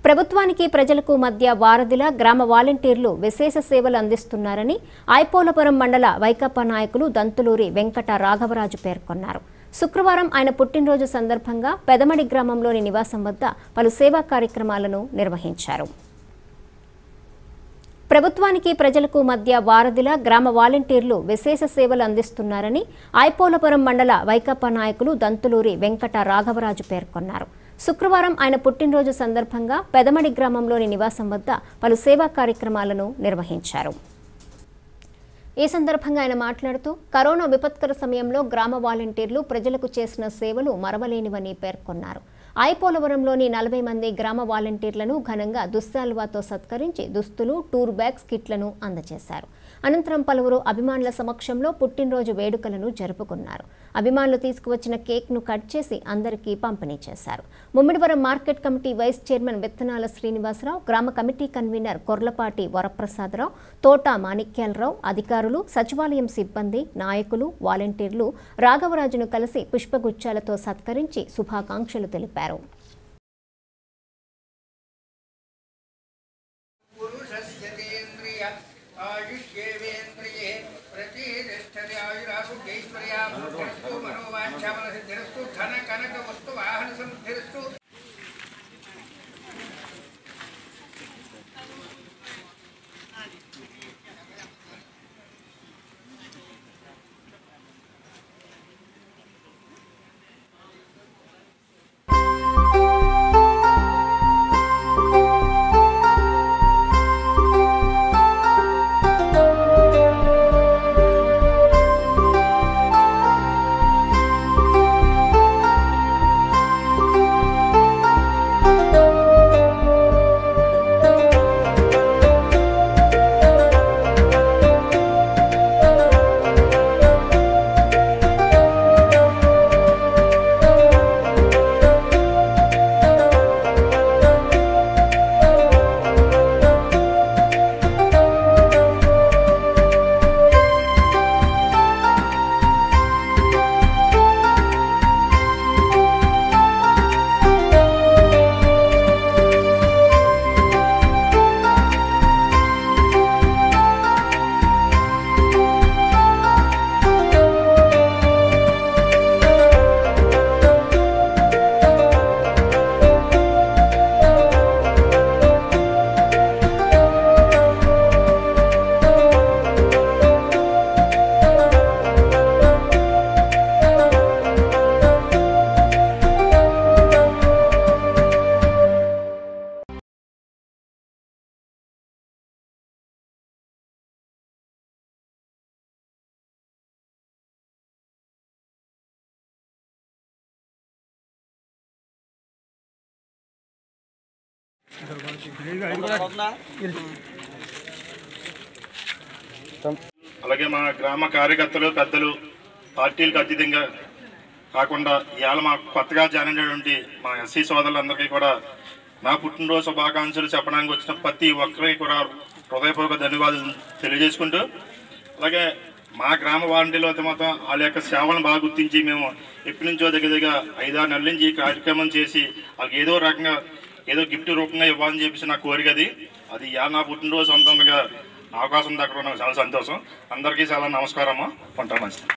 ప్రభుత్వానికి ప్రజలకు మధ్య వారధిలా గ్రామ వాలంటీర్లు విశేష సేవలు అందిస్తున్నారని ఐపోలపురం మండల వైకప్పా నాయకులు దంతులూరి వెంకట రాఘవరాజు పేర్కొన్నారు శుక్రవారం ఆయన పుట్టినరోజు సందర్భంగా పెదమడి గ్రామంలోని నివాసం వద్ద పలు సేవా కార్యక్రమాలను నిర్వహించారు ప్రభుత్వానికి ప్రజలకు మధ్య వారధిలా గ్రామ వాలంటీర్లు విశేష సేవలు అందిస్తున్నారని ఐపోలపురం మండల వైకప్పా నాయకులు దంతులూరి వెంకట రాఘవరాజు పేర్కొన్నారు శుక్రవారం ఆయన పుట్టినరోజు సందర్భంగా పెదమడి గ్రామంలోని నివాసం వద్ద పలు సేవా కార్యక్రమాలను నిర్వహించారు ఈ సందర్భంగా ఆయన మాట్లాడుతూ కరోనా విపత్కర సమయంలో గ్రామ వాలంటీర్లు ప్రజలకు చేసిన సేవలు మరవలేనివని పేర్కొన్నారు ఐపోలవరంలోని నలభై మంది గ్రామ వాలంటీర్లను ఘనంగా దుస్సాల్వాతో సత్కరించి దుస్తులు టూర్ బ్యాగ్స్ కిట్లను అందజేశారు అనంతరం పలువురు అభిమానుల సమక్షంలో పుట్టినరోజు వేడుకలను జరుపుకున్నారు అభిమానులు తీసుకువచ్చిన కేక్ను కట్ చేసి అందరికీ పంపిణీ చేశారు Mummidivaram market committee vice chairman విత్తనాల శ్రీనివాసరావు గ్రామ కమిటీ కన్వీనర్ కొర్లపాటి వరప్రసాదరావు తోట మాణిక్యాలరావు అధికారులు సచివాలయం సిబ్బంది నాయకులు వాలంటీర్లు రాఘవరాజును కలిసి పుష్పగుచ్చాలతో సత్కరించి శుభాకాంక్షలు తెలిపారు పురుషస్యతేంద్రియ ఆయుష్యేవేంద్రియే ప్రతిష్టతి ఆయురారోగ్యైశ్వర్యాభివృద్ధిరస్తు మనోవాంఛామనసిద్ధిరస్తు ధన కనక వస్తు వాహన సంధిరస్తు అలాగే మా గ్రామ కార్యకర్తలు పెద్దలు పార్టీలకు అతీతంగా కాకుండా ఇవాళ మా కొత్తగా జాయిన్ అయినటువంటి మా ఎస్సీ సోదరులందరికీ కూడా నా పుట్టినరోజు శుభాకాంక్షలు చెప్పడానికి వచ్చిన ప్రతి ఒక్కరికి కూడా హృదయపూర్వక ధన్యవాదాలు తెలియజేసుకుంటూ అలాగే మా గ్రామ వాలంటీర్లు అయితే మాత్రం వాళ్ళ యొక్క సేవలను బాగా గుర్తించి మేము ఎప్పటి నుంచో దగ్గర దగ్గర ఐదారు నెలల నుంచి ఈ కార్యక్రమం చేసి వాళ్ళకి ఏదో రకంగా ఏదో గిఫ్ట్ రూపంగా ఇవ్వాలని చెప్పేసి నా కోరిక అది అది ఇవాళ నా పుట్టినరోజు సొంతంగా అవకాశం దక్కడం నాకు చాలా సంతోషం అందరికీ చాలా నమస్కారము ఉంటాం మంచిది